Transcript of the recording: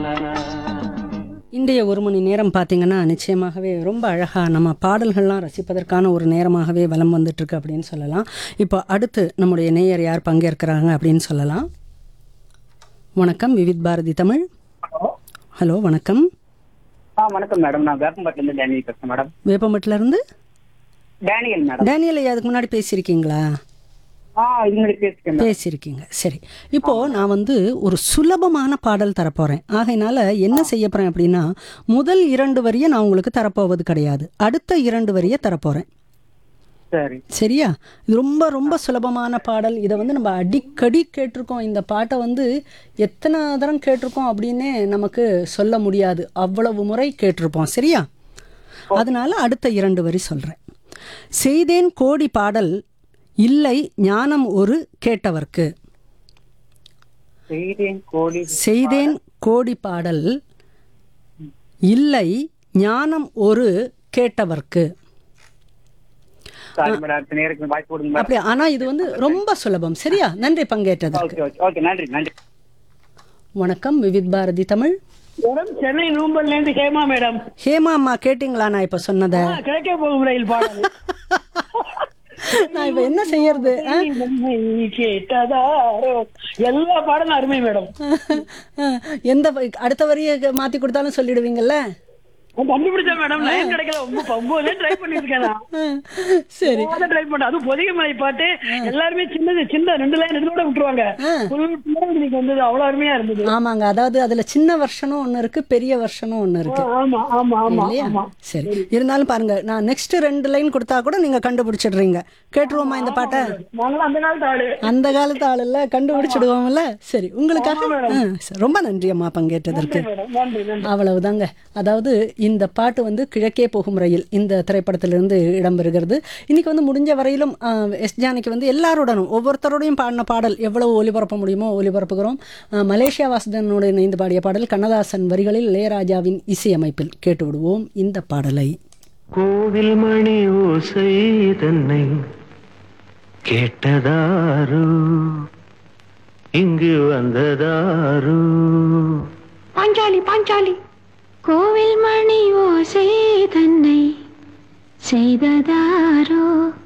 இன்றைய ஒரு மணி நேரம் பார்த்தீங்கன்னா நிச்சயமாகவே ரொம்ப அழகாக நம்ம பாடல்கள்லாம் ரசிப்பதற்கான ஒரு நேரமாகவே வலம் வந்துட்டுருக்கு அப்படின்னு சொல்லலாம் இப்போ அடுத்து நம்முடைய நேயர் யார் பங்கேற்கிறாங்க அப்படின்னு சொல்லலாம் வணக்கம் விவித் பாரதி தமிழ் ஹலோ ஹலோ வணக்கம் ஆ வணக்கம் மேடம் நான் வேப்பம்பட்டிலேருந்து டேனியல் பேசுகிறேன் மேடம் வேப்பம்பட்டிலேருந்து டேனியல் மேடம் டேனியல் ஐயா, அதுக்கு முன்னாடி பேசியிருக்கீங்களா ஆ இது மாதிரி பேசிக்கேன் மேடம் பேசியிருக்கீங்க சரி இப்போ நான் வந்து ஒரு சுலபமான பாடல் தரப்போறேன் ஆகையினால என்ன செய்ய போறேன் அப்படின்னா முதல் இரண்டு வரியை நான் உங்களுக்கு தரப்போவது கிடையாது அடுத்த இரண்டு வரியை தரப்போறேன் சரி சரியா இது ரொம்ப ரொம்ப சுலபமான பாடல் இதை வந்து நம்ம அடிக்கடி கேட்டிருக்கோம் இந்த பாட்டை வந்து எத்தனை தரம் கேட்டிருக்கோம் அப்படின்னே நமக்கு சொல்ல முடியாது அவ்வளவு முறை கேட்டிருப்போம் சரியா அதனால அடுத்த இரண்டு வரி சொல்றேன் செய்தேன் கோடி பாடல் இல்லை ஞானம் ஒரு கேட்டவர்க்கு செய்தேன் கோடி செய்தேன் கோடி பாடல் இல்லை ஞானம் ஒரு கேட்டவர்க்கு சாரி மேடம் அடுத்த நேருக்கு வாய்ப்பு கொடுங்க மேடம் அப்படி ஆனா இது வந்து ரொம்ப சுலபம் சரியா நன்றி பங்கேற்றதற்கு ஓகே ஓகே ஓகே நன்றி நன்றி வணக்கம் விவித் பாரதி தமிழ் மேடம் சென்னை நூம்பல்ல இருந்து ஹேமா மேடம் ஹேமா அம்மா கேட்டிங்களா நான் இப்ப சொன்னதை ஆ, கிழக்கே போகும் ரயில் பாடல் நான் இப்ப என்ன செய்யறது ஆ? நீ கேட்டதாரோ எல்லா பாடலும் அருமை மேடம் எந்த வ- அடுத்த வரியை மாத்தி கொடுத்தாலும் சொல்லிடுவீங்கல்ல நான் கண்டுபிடிச்சேன் மேடம் லைன் கிடைக்கல ரொம்ப ஒன்பது ட்ரை பண்ணிருக்கேன் நான் ஆ, சரி ட்ரை பண்ணேன் அதுவும் பொதிகை மலை பாட்டு எல்லாருமே சின்னது சின்ன ரெண்டு லைன் இதோட விட்டுருவாங்க ஆ. full full ஆ இன்னைக்கு வந்தது அவ்வளவு அருமையா இருந்தது ஆமாங்க அதாவது அதுல சின்ன வருஷனும் ஒண்ணு இருக்கு பெரிய வருஷனும் ஒண்ணு இருக்கு ஆமா ஆமா ஆமா இல்லையா ஆமா சரி இருந்தாலும் பாருங்க நான் நெக்ஸ்ட் ரெண்டு லைன் கொடுத்தா கூட நீங்க கண்டுபிடிச்சிடுறீங்க கேட்டுருவோமா இந்த பாட்டை நாங்களும் அந்த காலத்து ஆளு அந்த காலத்து ஆளுல்ல கண்டுபிடிச்சிடுவோம்ல சரி உங்களுக்காக ஆ, சரி. ரொம்ப நன்றி அம்மா பங்கேற்றதற்கு மேடம் நன்றி நன்றி அவ்வளவுதாங்க அதாவது இந்த பாட்டு வந்து கிழக்கே போகும் ரயில் இந்த திரைப்படத்திலிருந்து இடம்பெறுகிறது இன்னைக்கு வந்து முடிஞ்ச வரையிலும் ஆ, எஸ் ஜானகி வந்து எல்லாருடனும் ஒவ்வொருத்தரோடையும் பாடின பாடல் எவ்வளவு ஒலிபரப்ப முடியுமோ ஒலிபரப்புகிறோம் ஆ, மலேசியா வாசுதனோடு இணைந்து பாடிய பாடல் கண்ணதாசன் வரிகளில் இளையராஜாவின் இசையமைப்பில் கேட்டு விடுவோம் இந்த பாடலை கோவில் மணி ஓசை தன்னை கேட்டதாரு இங்கு வந்ததாரு பாஞ்சாலி பாஞ்சாலி கோவில் மணி ஓசை தன்னை செய்ததாரோ